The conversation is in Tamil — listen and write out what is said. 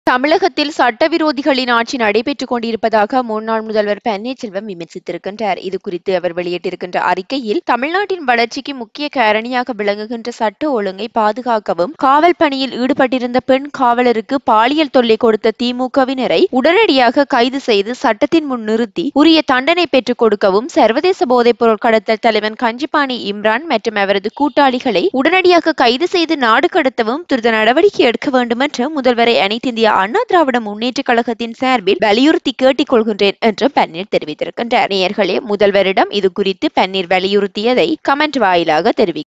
தமிழகத்தில் சட்டவிரோதிகளின் ஆட்சி நடைபெற்றுக் கொண்டிருப்பதாக முன்னாள் முதல்வர் பன்னீர்செல்வம் விமர்சித்திருக்கின்றார் இது குறித்து அவர் வெளியிட்டிருக்கின்ற அறிக்கையில் தமிழ்நாட்டின் வளர்ச்சிக்கு முக்கிய காரணியாக விளங்குகின்ற சட்ட ஒழுங்கை பாதுகாக்கவும் காவல் பணியில் ஈடுபட்டிருந்த பெண் காவலருக்கு பாலியல் தொல்லை கொடுத்த திமுகவினரை உடனடியாக கைது செய்து சட்டத்தின் முன் நிறுத்தி உரிய தண்டனை பெற்றுக் கொடுக்கவும் சர்வதேச போதைப் பொருள் கடத்தல் தலைவன் கஞ்சிப்பாணி இம்ரான் மற்றும் அவரது கூட்டாளிகளை உடனடியாக கைது செய்து நாடு கடத்தவும் துரித நடவடிக்கை எடுக்க வேண்டும் என்று முதல்வரை அனைத்திந்திய அண்ணா திராவிட முன்னேற்ற கழகத்தின் சார்பில் வலியுறுத்தி கேட்டுக் கொள்கின்றேன் என்று பன்னீர் தெரிவித்திருக்கின்றார் நேயர்களே முதல்வரிடம் இது குறித்து பன்னீர் வலியுறுத்தியதை கமெண்ட் வாயிலாக தெரிவி